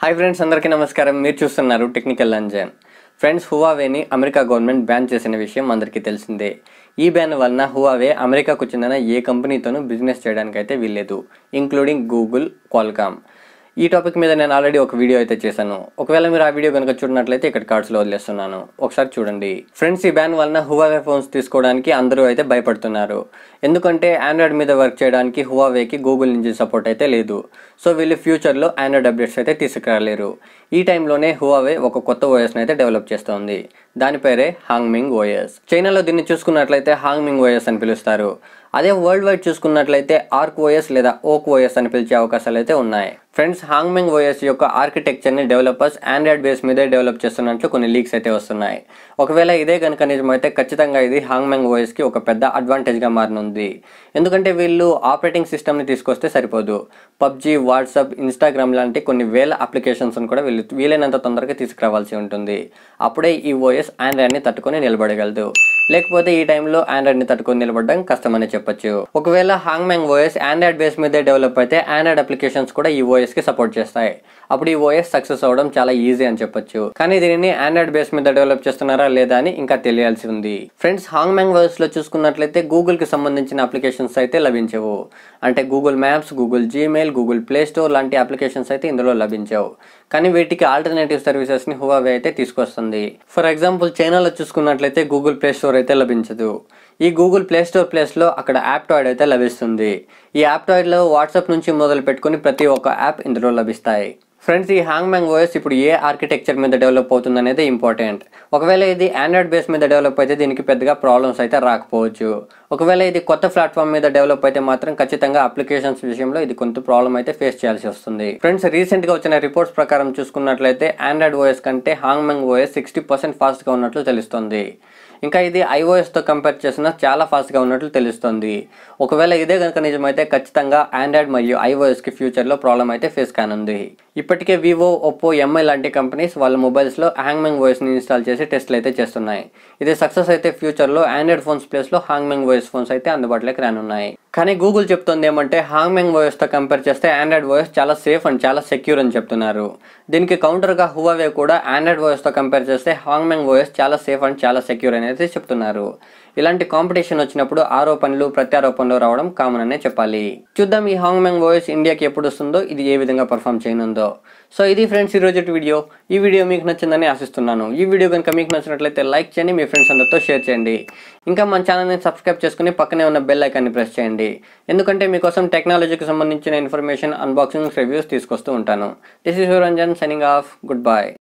hi friends అందరికీ నమస్కారం మీరు చూస్తున్నారు టెక్నికల్ అంజన్ ఫ్రెండ్స్ హువావేని అమెరికా గవర్నమెంట్ బ్యాన్ చేసిన విషయం అందరికీ తెలిసిందే ఈ బ్యాన్ వలన హువావే అమెరికాకు చెందిన ఏ కంపెనీతోనూ బిజినెస్ చేయడానికి అయితే వీల్లేదు ఇంక్లూడింగ్ గూగుల్ క్వాల్కామ్ ఈ టాపిక్ మీద నేను ఆల్రెడీ ఒక వీడియో అయితే చేశాను ఒకవేళ మీరు ఆ వీడియో కనుక చూడనట్లయితే ఇక్కడ కార్డ్స్లో వదిలేస్తున్నాను ఒకసారి చూడండి ఫ్రెండ్స్ ఈ బ్యాన్ వలన హువావే ఫోన్స్ తీసుకోవడానికి అందరూ అయితే భయపడుతున్నారు ఎందుకంటే ఆండ్రాయిడ్ మీద వర్క్ చేయడానికి హువావేకి గూగుల్ నుంచి సపోర్ట్ అయితే లేదు సో వీళ్ళు ఫ్యూచర్లో ఆండ్రాయిడ్ అప్డేట్స్ అయితే తీసుకురాలేరు ఈ టైంలోనే హువావే ఒక కొత్త ఓఎస్ని అయితే డెవలప్ చేస్తోంది దాని పేరే హాంగ్మింగ్ ఓఎస్ చైనాలో దీన్ని చూసుకున్నట్లయితే హాంగ్మింగ్ ఓఎస్ అని పిలుస్తారు అదే వరల్డ్ వైడ్ చూసుకున్నట్లయితే ఆర్క్ ఓఎస్ లేదా ఓక్ ఓఎస్ అని పిలిచే అవకాశాలు అయితే ఉన్నాయి ఫ్రెండ్స్ హాంగ్మింగ్ ఓఎస్ యొక్క ఆర్కిటెక్చర్ని డెవలపర్స్ ఆండ్రాయిడ్ బేస్ మీదే డెవలప్ చేస్తున్నట్లు కొన్ని లీక్స్ అయితే వస్తున్నాయి ఒకవేళ ఇదే కనుక నిజమైతే ఖచ్చితంగా ఇది హాంగ్మింగ్ ఓఎస్కి ఒక పెద్ద అడ్వాంటేజ్గా మారనుంది ఎందుకంటే వీళ్ళు ఆపరేటింగ్ సిస్టమ్ని తీసుకొస్తే సరిపోదు పబ్జీ వాట్సాప్ ఇన్స్టాగ్రామ్ లాంటి కొన్ని వేల అప్లికేషన్స్ని కూడా వీళ్ళు వీలైనంత తొందరగా తీసుకురావాల్సి ఉంటుంది అప్పుడే ఈ ఓఎస్ ఆండ్రాయిడ్ని తట్టుకొని నిలబడగలదు లేకపోతే ఈ టైంలో ఆండ్రాయిడ్ని తట్టుకొని నిలబడడం కష్టమని చెప్పొచ్చు ఒకవేళ హాంగ్మ్యాంగ్ ఓఎస్ ఆండ్రాయిడ్ బేస్ మీదే డెవలప్ అయితే ఆండ్రాయిడ్ అప్లికేషన్స్ కూడా ఈ ఓఎస్ కి సపోర్ట్ చేస్తాయి అప్పుడు ఈ ఓఎస్ సక్సెస్ అవ్వడం చాలా ఈజీ అని చెప్పొచ్చు కానీ దీనిని ఆండ్రాయిడ్ బేస్ మీద డెవలప్ చేస్తున్నారా లేదా అని ఇంకా తెలియాల్సి ఉంది ఫ్రెండ్స్ హాంగ్మ్యాంగ్ ఓఎస్ లో చూసుకున్నట్లయితే గూగుల్ కి సంబంధించిన అప్లికేషన్స్ అయితే లభించవు అంటే Google Maps Google Gmail Google Play Store లాంటి అప్లికేషన్స్ అయితే ఇందులో లభించవు కానీ వీటికి ఆల్టర్నేటివ్ సర్వీసెస్ ని హువావే అయితే తీసుకొస్తుంది ఫర్ ఎగ్జాంపుల్ చైనాలో చూసుకున్నట్లయితే గూగుల్ ప్లే స్టోర్ అయితే లభించదు ఈ గూగుల్ ప్లే స్టోర్ ప్లేస్లో అక్కడ యాప్ టాయిడ్ అయితే లభిస్తుంది ఈ యాప్ టాయిడ్లో వాట్సాప్ నుంచి మొదలు పెట్టుకుని ప్రతి ఒక్క యాప్ ఇందులో లభిస్తాయి ఫ్రెండ్స్ ఈ హ్యాంగ్ మ్యాంగ్ ఓఎస్ ఇప్పుడు ఏ ఆర్కిటెక్చర్ మీద డెవలప్ అవుతుంది అనేది ఇంపార్టెంట్ ఒకవేళ ఇది ఆండ్రాయిడ్ బేస్ మీద డెవలప్ అయితే దీనికి పెద్దగా ప్రాబ్లమ్స్ అయితే రాకపోవచ్చు ఒకవేళ ఇది కొత్త ప్లాట్ఫామ్ మీద డెవలప్ అయితే మాత్రం ఖచ్చితంగా అప్లికేషన్స్ విషయంలో ఇది కొంత ప్రాబ్లం అయితే ఫేస్ చేయాల్సి వస్తుంది ఫ్రెండ్స్ రీసెంట్ గా వచ్చిన రిపోర్ట్స్ ప్రకారం చూసుకున్నట్లయితే ఆండ్రాయిడ్ ఓఎస్ కంటే Hongmeng OS sixty percent fast గా ఉన్నట్లు తెలుస్తుంది ఇంకా ఇది iOS తో కంపేర్ చేసిన చాలా ఫాస్ట్గా ఉన్నట్లు తెలుస్తుంది ఒకవేళ ఇదే కనుక నిజమైతే ఖచ్చితంగా ఆండ్రాయిడ్ మరియు iOS కి ఫ్యూచర్లో ప్రాబ్లం అయితే ఫేస్ కానుంది ఇప్పటికే వివో ఒప్పో ఎంఐ లాంటి కంపెనీస్ వాళ్ళ మొబైల్స్లో హ్యాంగ్మెంగ్ ని ఇన్స్టాల్ చేసి టెస్ట్లు అయితే చేస్తున్నాయి ఇది సక్సెస్ అయితే ఫ్యూచర్లో ఆండ్రాయిడ్ ఫోన్స్ ప్లేస్లో హ్యాంగ్మెంగ్ ఓఎస్ ఫోన్స్ అయితే అందుబాటులోకి రానున్నాయి కానీ గూగుల్ చెప్తుంది ఏమంటే హాంగ్మెంగ్ తో కంపేర్ చేస్తే ఆండ్రాయిడ్ ఓఎస్ చాలా సేఫ్ అండ్ చాలా సెక్యూర్ అని చెప్తున్నారు దీనికి కౌంటర్గా హువావే కూడా ఆండ్రాయిడ్ తో కంపేర్ చేస్తే హాంగ్మెంగ్ ఓఎస్ చాలా సేఫ్ అండ్ చాలా సెక్యూర్ అనేది చెప్తున్నారు ఇలాంటి కాంపిటీషన్ వచ్చినప్పుడు ఆరోపణలు ప్రత్యారోపణలు రావడం కామన్ అనే చెప్పాలి చూద్దాం ఈ హాంగ్మెంగ్ ఓఎస్ ఇండియాకి ఎప్పుడు వస్తుందో ఇది ఏ విధంగా పర్ఫామ్ చేయనుందో సో ఇది ఫ్రెండ్స్ ఈ రోజు వీడియో ఈ వీడియో మీకు నచ్చిందని ఆశిస్తున్నాను ఈ వీడియో కనుక మీకు నచ్చినట్లయితే లైక్ చేయండి మీ ఫ్రెండ్స్ అందరితో షేర్ చేయండి ఇంకా మన ఛానల్ని సబ్స్క్రైబ్ చేసుకుని పక్కనే ఉన్న బెల్ ఐకాన్ని ప్రెస్ చేయండి ఎందుకంటే మీకోసం టెక్నాలజీకి సంబంధించిన ఇన్ఫర్మేషన్ అన్బాక్సింగ్ రివ్యూస్ తీసుకొస్తూ ఉంటాను this is Ranjan signing off good bye